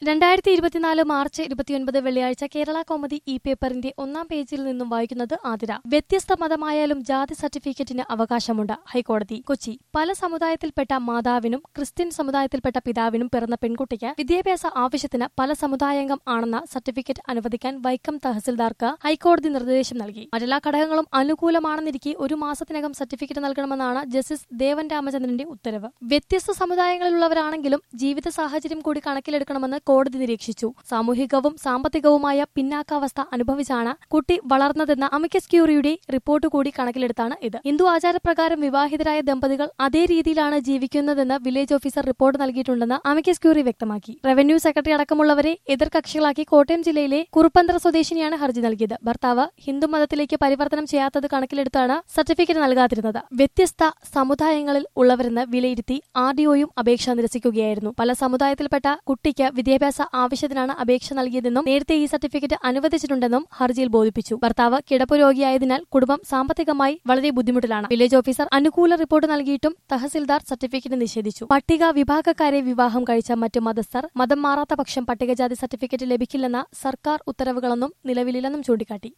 രണ്ടായിരത്തി ഇരുപത്തിനാല് മാർച്ച് ഇരുപത്തിയൊൻപത് വെള്ളിയാഴ്ച കേരള കോമഡി ഇ പേപ്പറിന്റെ ഒന്നാം പേജിൽ നിന്നും വായിക്കുന്നത് ആതിര വ്യത്യസ്ത മതമായാലും ജാതി സർട്ടിഫിക്കറ്റിന് അവകാശമുണ്ട് ഹൈക്കോടതി കൊച്ചി പല സമുദായത്തിൽപ്പെട്ട മാതാവിനും ക്രിസ്ത്യൻ സമുദായത്തിൽപ്പെട്ട പിതാവിനും പിറന്ന പെൺകുട്ടിക്ക് വിദ്യാഭ്യാസ ആവശ്യത്തിന് പല സമുദായാംഗം ആണെന്ന സർട്ടിഫിക്കറ്റ് അനുവദിക്കാൻ വൈക്കം തഹസിൽദാർക്ക് ഹൈക്കോടതി നിർദ്ദേശം നൽകി മറ്റെല്ലാ ഘടകങ്ങളും അനുകൂലമാണെന്നിരിക്കെ ഒരു മാസത്തിനകം സർട്ടിഫിക്കറ്റ് നൽകണമെന്നാണ് ജസ്റ്റിസ് ദേവൻ രാമചന്ദ്രന്റെ ഉത്തരവ് വ്യത്യസ്ത സമുദായങ്ങളിലുള്ളവരാണെങ്കിലും ജീവിത സാഹചര്യം കൂടി കണക്കിലെടുക്കണമെന്ന് കോടതി നിരീക്ഷിച്ചു സാമൂഹികവും സാമ്പത്തികവുമായ പിന്നാക്കാവസ്ഥ അനുഭവിച്ചാണ് കുട്ടി വളർന്നതെന്ന അമിക്കസ് ക്യൂറിയുടെ റിപ്പോർട്ട് കൂടി കണക്കിലെടുത്താണ് ഇത് ഹിന്ദു ആചാരപ്രകാരം വിവാഹിതരായ ദമ്പതികൾ അതേ രീതിയിലാണ് ജീവിക്കുന്നതെന്ന് വില്ലേജ് ഓഫീസർ റിപ്പോർട്ട് നൽകിയിട്ടുണ്ടെന്ന് അമിക്കസ് ക്യൂറി വ്യക്തമാക്കി റവന്യൂ സെക്രട്ടറി അടക്കമുള്ളവരെ എതിർകക്ഷികളാക്കി കോട്ടയം ജില്ലയിലെ കുറുപ്പന്തറ സ്വദേശിനിയാണ് ഹർജി നൽകിയത് ഭർത്താവ് ഹിന്ദു മതത്തിലേക്ക് പരിവർത്തനം ചെയ്യാത്തത് കണക്കിലെടുത്താണ് സർട്ടിഫിക്കറ്റ് നൽകാതിരുന്നത് വ്യത്യസ്ത സമുദായങ്ങളിൽ ഉള്ളവരെന്ന് വിലയിരുത്തി ആർ ഡിഒയും അപേക്ഷ നിരസിക്കുകയായിരുന്നു പല സമുദായത്തിൽപ്പെട്ട കുട്ടിക്ക് വിദ്യാഭ്യാസ ആവശ്യത്തിനാണ് അപേക്ഷ നൽകിയതെന്നും നേരത്തെ ഈ സർട്ടിഫിക്കറ്റ് അനുവദിച്ചിട്ടുണ്ടെന്നും ഹർജിയിൽ ബോധിപ്പിച്ചു ഭർത്താവ് കിടപ്പ് രോഗിയായതിനാൽ കുടുംബം സാമ്പത്തികമായി വളരെ ബുദ്ധിമുട്ടിലാണ് വില്ലേജ് ഓഫീസർ അനുകൂല റിപ്പോർട്ട് നൽകിയിട്ടും തഹസിൽദാർ സർട്ടിഫിക്കറ്റ് നിഷേധിച്ചു പട്ടിക വിഭാഗക്കാരെ വിവാഹം കഴിച്ച മറ്റു മതസ്ഥർ മതം മാറാത്ത പക്ഷം പട്ടികജാതി സർട്ടിഫിക്കറ്റ് ലഭിക്കില്ലെന്ന സർക്കാർ ഉത്തരവുകളൊന്നും നിലവിലില്ലെന്നും ചൂണ്ടിക്കാട്ടി